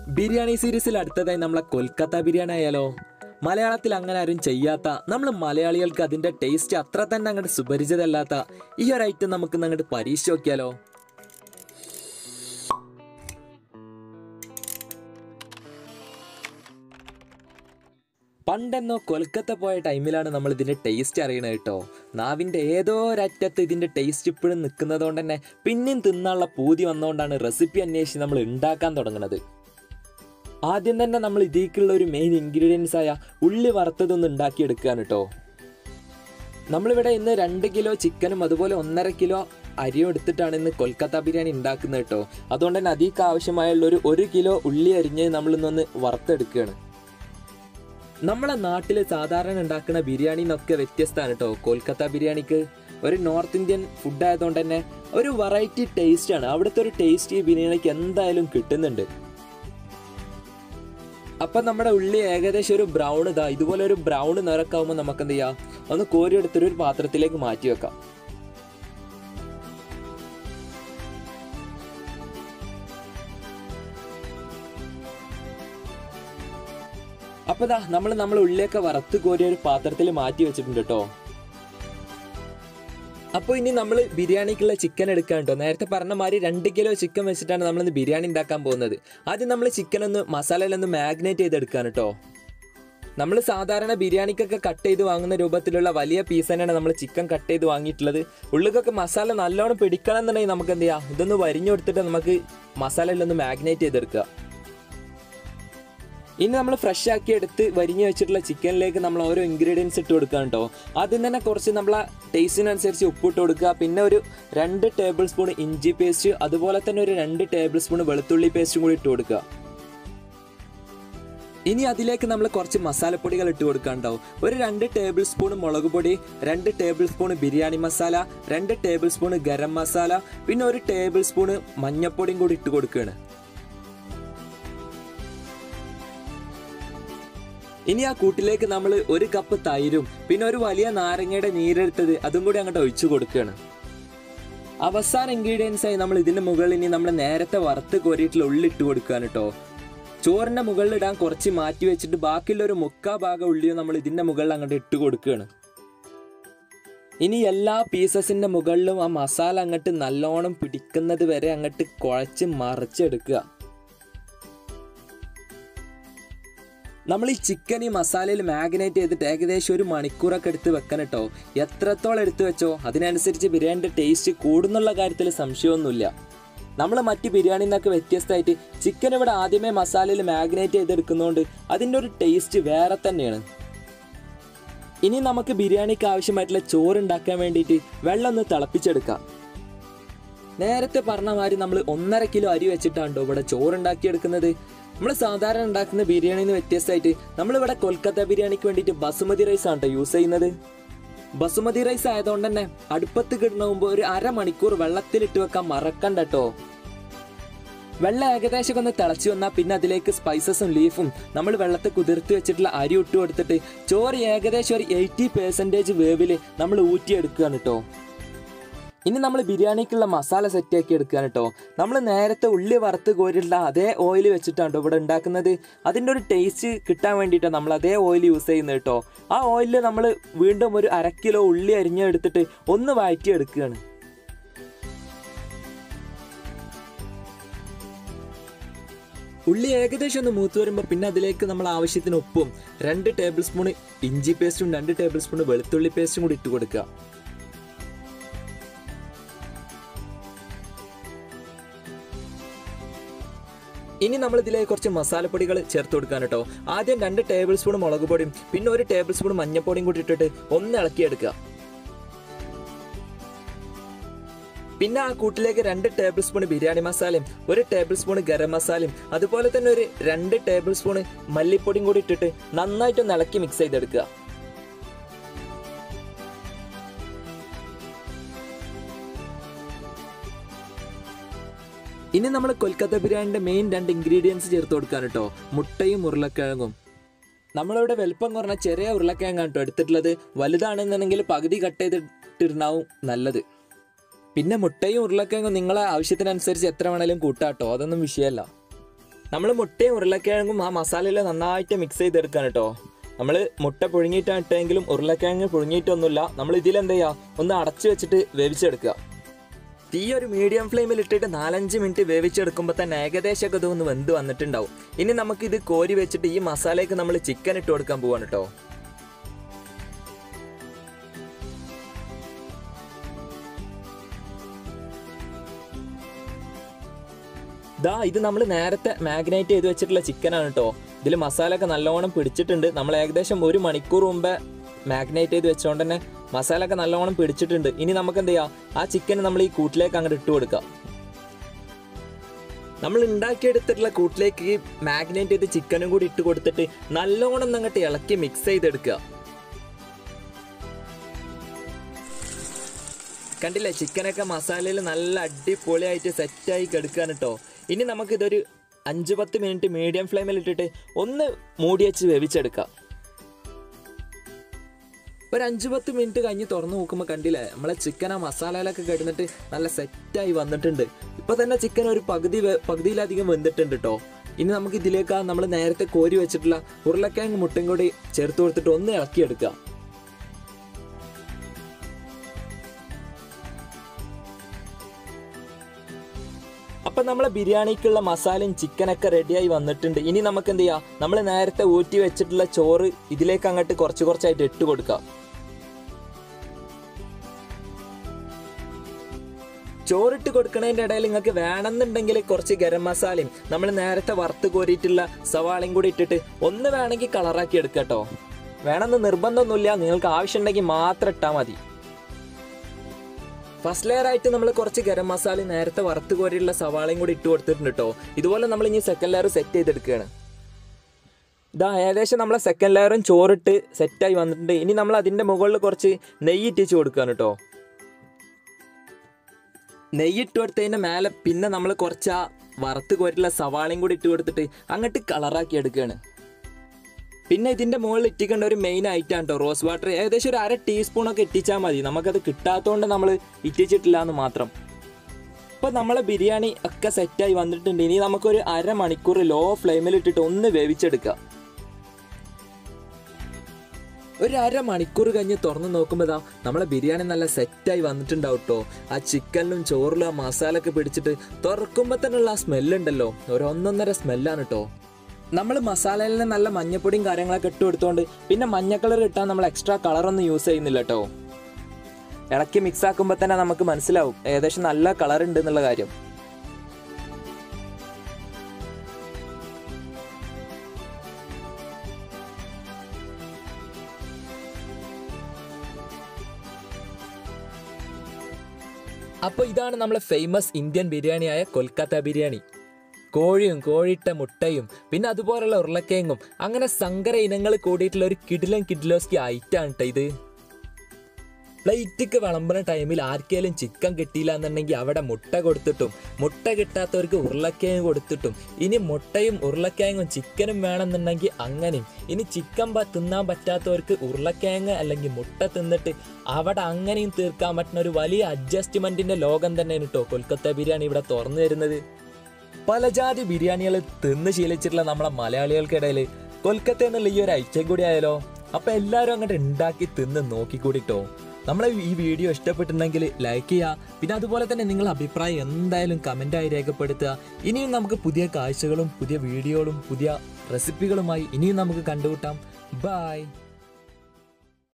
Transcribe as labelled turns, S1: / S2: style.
S1: ബിരിയാണി സീരീസിൽ അടുത്തതായി നമ്മളെ കൊൽക്കത്ത ബിരിയാണി ആയാലോ മലയാളത്തിൽ അങ്ങനെ ആരും ചെയ്യാത്ത നമ്മൾ മലയാളികൾക്ക് അതിന്റെ ടേസ്റ്റ് അത്ര തന്നെ അങ്ങോട്ട് സുപരിചിതമല്ലാത്ത ഈ ഒരു ഐറ്റം നമുക്ക് അങ്ങോട്ട് പരീക്ഷിച്ച് നോക്കിയാലോ പണ്ടെന്നോ കൊൽക്കത്ത പോയ ടൈമിലാണ് നമ്മൾ ഇതിന്റെ ടേസ്റ്റ് അറിയണത് കേട്ടോ നാവിന്റെ ഏതോ ഒരറ്റത്ത് ഇതിന്റെ ടേസ്റ്റ് ഇപ്പോഴും നിൽക്കുന്നത് കൊണ്ട് തന്നെ പിന്നെയും തിന്നാനുള്ള പൂതി വന്നുകൊണ്ടാണ് റെസിപ്പി അന്വേഷിച്ച് നമ്മൾ ഉണ്ടാക്കാൻ തുടങ്ങുന്നത് ആദ്യം തന്നെ നമ്മൾ ഇതിലേക്കുള്ള ഒരു മെയിൻ ഇൻഗ്രീഡിയൻസ് ആയ ഉള്ളി വറുത്തതൊന്ന് ഉണ്ടാക്കിയെടുക്കുകയാണ് കേട്ടോ നമ്മളിവിടെ ഇന്ന് രണ്ട് കിലോ ചിക്കനും അതുപോലെ ഒന്നര കിലോ അരിയും എടുത്തിട്ടാണ് ഇന്ന് കൊൽക്കത്ത ബിരിയാണി ഉണ്ടാക്കുന്നത് കേട്ടോ അതുകൊണ്ട് തന്നെ അതിലേക്ക് ആവശ്യമായുള്ള ഒരു ഒരു കിലോ ഉള്ളി അരിഞ്ഞ് നമ്മൾ ഇന്നൊന്ന് വറുത്തെടുക്കുകയാണ് നമ്മളെ നാട്ടിൽ സാധാരണ ഉണ്ടാക്കുന്ന ബിരിയാണി എന്നൊക്കെ വ്യത്യസ്തമാണ് കേട്ടോ കൊൽക്കത്ത ബിരിയാണിക്ക് ഒരു നോർത്ത് ഇന്ത്യൻ ഫുഡ് ആയതുകൊണ്ട് തന്നെ ഒരു വെറൈറ്റി ടേസ്റ്റ് ആണ് അവിടുത്തെ ഒരു ടേസ്റ്റ് ഈ ബിരിയാണിക്ക് എന്തായാലും കിട്ടുന്നുണ്ട് അപ്പം നമ്മുടെ ഉള്ളി ഏകദേശം ഒരു ബ്രൗൺ ഇതാ ഇതുപോലെ ഒരു ബ്രൗൺ നിറക്കാവുമ്പോൾ നമുക്ക് എന്ത് ചെയ്യാം ഒന്ന് കോരി എടുത്തൊരു ഒരു പാത്രത്തിലേക്ക് മാറ്റി വെക്കാം അപ്പൊ ദാ നമ്മൾ നമ്മൾ ഉള്ളിയൊക്കെ വറുത്ത് കോരി ഒരു പാത്രത്തിൽ മാറ്റി വെച്ചിട്ടുണ്ട് കേട്ടോ അപ്പോൾ ഇനി നമ്മൾ ബിരിയാണിക്കുള്ള ചിക്കൻ എടുക്കാൻ കേട്ടോ നേരത്തെ പറഞ്ഞ മാതിരി രണ്ട് കിലോ ചിക്കൻ വെച്ചിട്ടാണ് നമ്മളിന്ന് ബിരിയാണി ഉണ്ടാക്കാൻ പോകുന്നത് ആദ്യം നമ്മൾ ചിക്കൻ ഒന്ന് മസാലയിലൊന്ന് മാഗ്നേറ്റ് ചെയ്തെടുക്കാൻ കേട്ടോ നമ്മൾ സാധാരണ ബിരിയാണിക്കൊക്കെ കട്ട് ചെയ്ത് വാങ്ങുന്ന രൂപത്തിലുള്ള വലിയ പീസ് തന്നെയാണ് നമ്മൾ ചിക്കൻ കട്ട് ചെയ്ത് വാങ്ങിയിട്ടുള്ളത് ഉള്ളിക്കൊക്കെ മസാല നല്ലോണം പിടിക്കണം എന്നുണ്ടെങ്കിൽ നമുക്ക് എന്ത് ചെയ്യാം ഇതൊന്ന് വരിഞ്ഞു കൊടുത്തിട്ട് നമുക്ക് മസാലയിലൊന്ന് മാഗ്നേറ്റ് ചെയ്തെടുക്കുക ഇനി നമ്മൾ ഫ്രഷ് ആക്കി എടുത്ത് വരിഞ്ഞ് വെച്ചിട്ടുള്ള ചിക്കനിലേക്ക് നമ്മൾ ഓരോ ഇൻഗ്രീഡിയൻസ് ഇട്ട് കൊടുക്കുക കേട്ടോ ആദ്യം തന്നെ കുറച്ച് നമ്മൾ ടേസ്റ്റിനനുസരിച്ച് ഉപ്പിട്ട് കൊടുക്കുക പിന്നെ ഒരു രണ്ട് ടേബിൾ സ്പൂൺ ഇഞ്ചി പേസ്റ്റ് അതുപോലെ തന്നെ ഒരു രണ്ട് ടേബിൾ സ്പൂൺ വെളുത്തുള്ളി പേസ്റ്റും കൂടി ഇട്ട് കൊടുക്കുക ഇനി അതിലേക്ക് നമ്മൾ കുറച്ച് മസാലപ്പൊടികൾ ഇട്ട് കൊടുക്കാണ്ടാവും ഒരു രണ്ട് ടേബിൾ സ്പൂൺ മുളക് പൊടി രണ്ട് ടേബിൾ സ്പൂൺ ബിരിയാണി മസാല രണ്ട് ടേബിൾ സ്പൂൺ ഗരം മസാല പിന്നെ ഒരു ടേബിൾ സ്പൂൺ മഞ്ഞപ്പൊടിയും കൂടി ഇട്ട് കൊടുക്കുകയാണ് ഇനി ആ കൂട്ടിലേക്ക് നമ്മൾ ഒരു കപ്പ് തൈരും പിന്നെ ഒരു വലിയ നാരങ്ങയുടെ നീരെടുത്തത് അതും കൂടി അങ്ങോട്ട് ഒഴിച്ചു കൊടുക്കുകയാണ് അവസാന ഇൻഗ്രീഡിയൻസ് ആയി നമ്മൾ ഇതിന്റെ മുകളിൽ ഇനി നമ്മൾ നേരത്തെ വറുത്ത് കോരിയിട്ടുള്ള ഉള്ളി ഇട്ട് കൊടുക്കുകയാണ് കേട്ടോ ചോറിന്റെ മുകളിൽ ഇടാൻ കുറച്ച് മാറ്റി വെച്ചിട്ട് ബാക്കിയുള്ള ഒരു മുക്കാ ഭാഗം ഉള്ളിയും നമ്മൾ ഇതിന്റെ മുകളിൽ അങ്ങോട്ട് ഇട്ട് കൊടുക്കുകയാണ് ഇനി എല്ലാ പീസസിന്റെ മുകളിലും ആ മസാല അങ്ങോട്ട് നല്ലോണം പിടിക്കുന്നത് വരെ അങ്ങോട്ട് കുഴച്ച് മറിച്ചെടുക്കുക നമ്മൾ ഈ ചിക്കൻ ഈ മസാലയിൽ മാഗ്നേറ്റ് ചെയ്തിട്ട് ഏകദേശം ഒരു മണിക്കൂറൊക്കെ എടുത്ത് വെക്കണം കേട്ടോ എത്രത്തോളം എടുത്തു വെച്ചോ അതിനനുസരിച്ച് ബിരിയാണിയുടെ ടേസ്റ്റ് കൂടുന്നുള്ള കാര്യത്തിൽ സംശയമൊന്നുമില്ല നമ്മൾ മറ്റ് ബിരിയാണിയിൽ നിന്നൊക്കെ വ്യത്യസ്തമായിട്ട് ചിക്കൻ ഇവിടെ ആദ്യമേ മസാലയിൽ മാഗ്നേറ്റ് ചെയ്തെടുക്കുന്നതുകൊണ്ട് അതിൻ്റെ ഒരു ടേസ്റ്റ് വേറെ തന്നെയാണ് ഇനി നമുക്ക് ബിരിയാണിക്ക് ആവശ്യമായിട്ടുള്ള ചോറ് ഉണ്ടാക്കാൻ വേണ്ടിയിട്ട് വെള്ളം ഒന്ന് തിളപ്പിച്ചെടുക്കാം നേരത്തെ പറഞ്ഞ മാതിരി നമ്മൾ ഒന്നര കിലോ അരി വെച്ചിട്ടാണ് ഇവിടെ ചോറ് ഉണ്ടാക്കിയെടുക്കുന്നത് നമ്മൾ സാധാരണ ഉണ്ടാക്കുന്ന ബിരിയാണിയിൽ നിന്ന് വ്യത്യസ്തമായിട്ട് നമ്മളിവിടെ കൊൽക്കത്ത ബിരിയാണിക്ക് വേണ്ടിയിട്ട് ബസുമതി റൈസ് ആണ് കേട്ടോ യൂസ് ചെയ്യുന്നത് ബസുമതി റൈസ് ആയതുകൊണ്ട് തന്നെ അടുപ്പത്ത് കിടന്ന മുമ്പ് ഒരു അരമണിക്കൂർ വെള്ളത്തിലിട്ട് വെക്കാൻ മറക്കണ്ട കേട്ടോ വെള്ളം ഏകദേശം ഒന്ന് തിളച്ചു വന്നാൽ പിന്നെ അതിലേക്ക് സ്പൈസസും ലീഫും നമ്മൾ വെള്ളത്തിൽ കുതിർത്ത് വെച്ചിട്ടുള്ള അരി ഇട്ട് കൊടുത്തിട്ട് ചോറ് ഏകദേശം ഒരു എയ്റ്റി പെർസെൻറ്റേജ് വേവിൽ നമ്മൾ ഊറ്റിയെടുക്കുകയാണ് കേട്ടോ ഇനി നമ്മൾ ബിരിയാണിക്കുള്ള മസാല സെറ്റ് ആക്കി എടുക്കുകയാണ് കേട്ടോ നമ്മൾ നേരത്തെ ഉള്ളി വറുത്ത് കോരിയിട്ടുള്ള അതേ ഓയിൽ വെച്ചിട്ടാണ് കേട്ടോ ഇവിടെ ഉണ്ടാക്കുന്നത് അതിൻ്റെ ഒരു ടേസ്റ്റ് കിട്ടാൻ വേണ്ടിയിട്ടാണ് നമ്മൾ അതേ ഓയിൽ യൂസ് ചെയ്യുന്നത് കേട്ടോ ആ ഓയിലിൽ നമ്മൾ വീണ്ടും ഒരു അര കിലോ ഉള്ളി അരിഞ്ഞെടുത്തിട്ട് ഒന്ന് വഴറ്റി എടുക്കുകയാണ് ഉള്ളി ഏകദേശം ഒന്ന് മൂത്ത് വരുമ്പോൾ പിന്നെ അതിലേക്ക് നമ്മൾ ആവശ്യത്തിന് ഉപ്പും രണ്ട് ടേബിൾ സ്പൂൺ ഇഞ്ചി പേസ്റ്റും രണ്ട് ടേബിൾ സ്പൂൺ വെളുത്തുള്ളി പേസ്റ്റും കൂടി ഇട്ട് കൊടുക്കുക ഇനി നമ്മൾ ഇതിലേക്ക് കുറച്ച് മസാലപ്പൊടികൾ ചേർത്ത് കൊടുക്കാൻ കേട്ടോ ആദ്യം രണ്ട് ടേബിൾ സ്പൂൺ മുളക് പൊടിയും പിന്നെ ഒരു ടേബിൾ സ്പൂൺ മഞ്ഞൾപ്പൊടിയും കൂടി ഇട്ടിട്ട് ഒന്ന് ഇളക്കിയെടുക്കുക പിന്നെ ആ കൂട്ടിലേക്ക് രണ്ട് ടേബിൾ സ്പൂൺ ബിരിയാണി മസാലയും ഒരു ടേബിൾ സ്പൂൺ ഗരം മസാലയും അതുപോലെ തന്നെ ഒരു രണ്ട് ടേബിൾ സ്പൂൺ മല്ലിപ്പൊടിയും കൂടി ഇട്ടിട്ട് നന്നായിട്ടൊന്ന് ഇളക്കി മിക്സ് ചെയ്തെടുക്കുക ഇനി നമ്മൾ കൊൽക്കത്ത ബിരിയാണിന്റെ മെയിൻ രണ്ട് ഇൻഗ്രീഡിയൻസ് ചേർത്ത് കൊടുക്കാൻ കേട്ടോ മുട്ടയും ഉരുളക്കിഴങ്ങും നമ്മളിവിടെ വലുപ്പം കുറഞ്ഞ ചെറിയ ഉരുളക്കിഴങ്ങാണ് കേട്ടോ എടുത്തിട്ടുള്ളത് വലുതാണെന്നുണ്ടെങ്കിൽ പകുതി കട്ട് ചെയ്തിട്ടിരുന്നാവും നല്ലത് പിന്നെ മുട്ടയും ഉരുളക്കിഴങ്ങും നിങ്ങളെ ആവശ്യത്തിനനുസരിച്ച് എത്ര വേണേലും കൂട്ടാട്ടോ അതൊന്നും വിഷയമല്ല നമ്മൾ മുട്ടയും ഉരുളക്കിഴങ്ങും ആ മസാലയിൽ നന്നായിട്ട് മിക്സ് ചെയ്തെടുക്കാൻ കേട്ടോ നമ്മൾ മുട്ട പുഴുങ്ങിയിട്ടാണ് ഇട്ടെങ്കിലും ഉരുളക്കിഴങ്ങ് പുഴുങ്ങിയിട്ടൊന്നുമില്ല നമ്മൾ ഇതിൽ എന്താ ചെയ്യുക ഒന്ന് അടച്ചു വെച്ചിട്ട് വേവിച്ചെടുക്കുക തീ ഒരു മീഡിയം ഫ്ലെയിമിൽ ഇട്ടിട്ട് നാലഞ്ച് മിനിറ്റ് വേവിച്ചെടുക്കുമ്പോൾ തന്നെ ഏകദേശമൊക്കെ ഇതൊന്ന് വെന്ത് വന്നിട്ടുണ്ടാവും ഇനി നമുക്ക് ഇത് കോരി വെച്ചിട്ട് ഈ മസാലയ്ക്ക് നമ്മൾ ചിക്കൻ ഇട്ട് കൊടുക്കാൻ പോവാണ് കേട്ടോ ദാ ഇത് നമ്മൾ നേരത്തെ മാഗ്നേറ്റ് ചെയ്ത് വെച്ചിട്ടുള്ള ചിക്കനാണ് കേട്ടോ ഇതിൽ മസാല ഒക്കെ നല്ലോണം പിടിച്ചിട്ടുണ്ട് നമ്മൾ ഏകദേശം ഒരു മണിക്കൂർ മുമ്പേ മാഗ്നേറ്റ് ചെയ്ത് വെച്ചുകൊണ്ട് തന്നെ മസാല ഒക്കെ നല്ലോണം പിടിച്ചിട്ടുണ്ട് ഇനി നമുക്ക് എന്ത് ചെയ്യാം ആ ചിക്കൻ നമ്മൾ ഈ കൂട്ടിലേക്ക് അങ്ങോട്ട് ഇട്ട് കൊടുക്കാം നമ്മൾ ഉണ്ടാക്കിയെടുത്തിട്ടുള്ള കൂട്ടിലേക്ക് ഈ മാഗ്നേറ്റ് ചെയ്ത് ചിക്കനും കൂടി ഇട്ട് കൊടുത്തിട്ട് നല്ലോണം അങ്ങോട്ട് ഇളക്കി മിക്സ് ചെയ്തെടുക്കുക കണ്ടില്ലേ ചിക്കനൊക്കെ മസാലയിൽ നല്ല അടിപൊളിയായിട്ട് സെറ്റായി കിടക്കുകയാണ് കേട്ടോ ഇനി നമുക്കിതൊരു അഞ്ച് പത്ത് മിനിറ്റ് മീഡിയം ഫ്ലെയിമിൽ ഇട്ടിട്ട് ഒന്ന് മൂടി വെച്ച് വേവിച്ചെടുക്കാം ഒരു അഞ്ച് പത്ത് മിനിറ്റ് കഴിഞ്ഞ് തുറന്നു നോക്കുമ്പോൾ കണ്ടില്ലേ നമ്മളെ ചിക്കൻ ആ മസാലയിലൊക്കെ കിടന്നിട്ട് നല്ല സെറ്റായി വന്നിട്ടുണ്ട് ഇപ്പൊ തന്നെ ചിക്കൻ ഒരു പകുതി വെ- പകുതിയിലധികം വെന്തിട്ടുണ്ട് കേട്ടോ ഇനി നമുക്ക് ഇതിലേക്ക് നമ്മൾ നേരത്തെ കോരി വെച്ചിട്ടുള്ള ഉരുളക്കിഴങ്ങ് മുട്ടയും കൂടി ചേർത്ത് കൊടുത്തിട്ട് ഒന്ന് ഇളക്കിയെടുക്കാം അപ്പൊ നമ്മളെ ബിരിയാണിക്കുള്ള മസാലയും ചിക്കനൊക്കെ റെഡിയായി വന്നിട്ടുണ്ട് ഇനി നമുക്ക് എന്ത് ചെയ്യാം നമ്മൾ നേരത്തെ ഊറ്റി വെച്ചിട്ടുള്ള ചോറ് ഇതിലേക്ക് അങ്ങോട്ട് കുറച്ച് കുറച്ചായിട്ട് ഇട്ട് കൊടുക്കാം ചോറിട്ട് കൊടുക്കണതിന്റെ ഇടയിൽ നിങ്ങൾക്ക് വേണമെന്നുണ്ടെങ്കിൽ കുറച്ച് ഗരം മസാലയും നമ്മൾ നേരത്തെ വറുത്ത് കോരിയിട്ടുള്ള സവാളയും കൂടി ഇട്ടിട്ട് ഒന്ന് വേണമെങ്കിൽ കളറാക്കി എടുക്കട്ടോ വേണമെന്ന് നിർബന്ധമൊന്നുമില്ല നിങ്ങൾക്ക് ആവശ്യമുണ്ടെങ്കിൽ മാത്രം ഇട്ടാൽ മതി ഫസ്റ്റ് ലെയർ ആയിട്ട് നമ്മൾ കുറച്ച് ഗരം മസാല നേരത്തെ വറുത്ത് കോരിയുള്ള സവാളയും കൂടി ഇട്ട് കൊടുത്തിട്ടുണ്ട് കേട്ടോ ഇതുപോലെ നമ്മൾ ഇനി സെക്കൻഡ് ലെയർ സെറ്റ് ചെയ്തെടുക്കുകയാണ് ഇതാ ഏകദേശം നമ്മളെ സെക്കൻഡ് ലെയറും ചോറിട്ട് സെറ്റായി വന്നിട്ടുണ്ട് ഇനി നമ്മൾ അതിൻ്റെ മുകളിൽ കുറച്ച് നെയ്യ് ഇട്ടിച്ച് കൊടുക്കുകയാണ് കേട്ടോ നെയ്യ് ഇട്ട് കൊടുത്തതിൻ്റെ മേലെ പിന്നെ നമ്മൾ കുറച്ച് ആ വറുത്ത് കോരിയുള്ള സവാളയും കൂടി ഇട്ട് കൊടുത്തിട്ട് അങ്ങോട്ട് കളറാക്കി എടുക്കുകയാണ് പിന്നെ ഇതിന്റെ മുകളിൽ ഇട്ടിക്കേണ്ട ഒരു മെയിൻ ഐറ്റം ആണ് കേട്ടോ റോസ് വാട്ടർ ഏകദേശം ഒരു അര ടീസ്പൂൺ ഒക്കെ ഇട്ടിച്ചാൽ മതി നമുക്കത് കിട്ടാത്തതുകൊണ്ട് നമ്മൾ ഇട്ടിച്ചിട്ടില്ല എന്ന് മാത്രം ഇപ്പോൾ നമ്മളെ ബിരിയാണി ഒക്കെ സെറ്റായി വന്നിട്ടുണ്ട് ഇനി നമുക്കൊരു അരമണിക്കൂർ ലോ ഫ്ലെയിമിൽ ഇട്ടിട്ട് ഒന്ന് വേവിച്ചെടുക്കാം ഒരു അരമണിക്കൂർ കഴിഞ്ഞ് തുറന്ന് നോക്കുമ്പോൾ ദാ നമ്മളെ ബിരിയാണി നല്ല സെറ്റായി വന്നിട്ടുണ്ടാവും കേട്ടോ ആ ചിക്കനിലും ചോറിലും ആ മസാല ഒക്കെ പിടിച്ചിട്ട് തുറക്കുമ്പോൾ തന്നെയുള്ള ആ സ്മെല്ലുണ്ടല്ലോ ഒരു ഒന്നൊന്നര സ്മെല്ലാണ് കേട്ടോ നമ്മൾ മസാലയിൽ നിന്ന് നല്ല മഞ്ഞപ്പൊടിയും കാര്യങ്ങളൊക്കെ ഇട്ട് കൊടുത്തോണ്ട് പിന്നെ മഞ്ഞ കളർ ഇട്ടാൽ നമ്മൾ എക്സ്ട്രാ കളറൊന്നും യൂസ് ചെയ്യുന്നില്ല കേട്ടോ ഇളക്കി മിക്സ് ആക്കുമ്പോൾ തന്നെ നമുക്ക് മനസ്സിലാവും ഏകദേശം നല്ല കളർ ഉണ്ട് എന്നുള്ള കാര്യം അപ്പോൾ ഇതാണ് നമ്മളെ ഫേമസ് ഇന്ത്യൻ ബിരിയാണിയായ കൊൽക്കത്ത ബിരിയാണി കോഴിയും കോഴിയിട്ട മുട്ടയും പിന്നെ അതുപോലുള്ള ഉരുളക്കിഴങ്ങും അങ്ങനെ സങ്കര ഇനങ്ങൾ കൂടിയിട്ടുള്ള ഒരു കിഡിലൻ കിഡിലോസ്കി ഐറ്റാണ് കേട്ടോ ഇത് പ്ലേറ്റിക്ക് വിളമ്പുന്ന ടൈമിൽ ആർക്കെങ്കിലും ചിക്കൻ കിട്ടിയില്ല എന്നുണ്ടെങ്കിൽ അവിടെ മുട്ട കൊടുത്തിട്ടും മുട്ട കിട്ടാത്തവർക്ക് ഉരുളക്കിഴങ്ങ് കൊടുത്തിട്ടും ഇനി മുട്ടയും ഉരുളക്കിഴങ്ങും ചിക്കനും വേണമെന്നുണ്ടെങ്കിൽ അങ്ങനെയും ഇനി ചിക്കൻ പ- തിന്നാൻ പറ്റാത്തവർക്ക് ഉരുളക്കിഴങ്ങ് അല്ലെങ്കിൽ മുട്ട തിന്നിട്ട് അവിടെ അങ്ങനെയും തീർക്കാൻ പറ്റുന്ന ഒരു വലിയ അഡ്ജസ്റ്റ്മെന്റിന്റെ ലോകം തന്നെയാണ് കേട്ടോ കൊൽക്കത്ത ബിരിയാണി ഇവിടെ തുറന്നു തരുന്നത് പലജാതി ബിരിയാണികൾ തിന്ന് ശീലിച്ചിട്ടുള്ള നമ്മളെ മലയാളികൾക്കിടയിൽ കൊൽക്കത്ത എന്നുള്ള ഈ ഒരു ഐറ്റം കൂടി ആയാലോ അപ്പൊ എല്ലാവരും അങ്ങോട്ട് ഉണ്ടാക്കി തിന്ന് നോക്കിക്കൂടിട്ടോ നമ്മളെ ഈ വീഡിയോ ഇഷ്ടപ്പെട്ടിട്ടുണ്ടെങ്കിൽ ലൈക്ക് ചെയ്യുക പിന്നെ അതുപോലെ തന്നെ നിങ്ങളുടെ അഭിപ്രായം എന്തായാലും കമൻ്റായി രേഖപ്പെടുത്തുക ഇനിയും നമുക്ക് പുതിയ കാഴ്ചകളും പുതിയ വീഡിയോകളും പുതിയ റെസിപ്പികളുമായി ഇനിയും നമുക്ക് കണ്ടുകൂട്ടാം ബൈ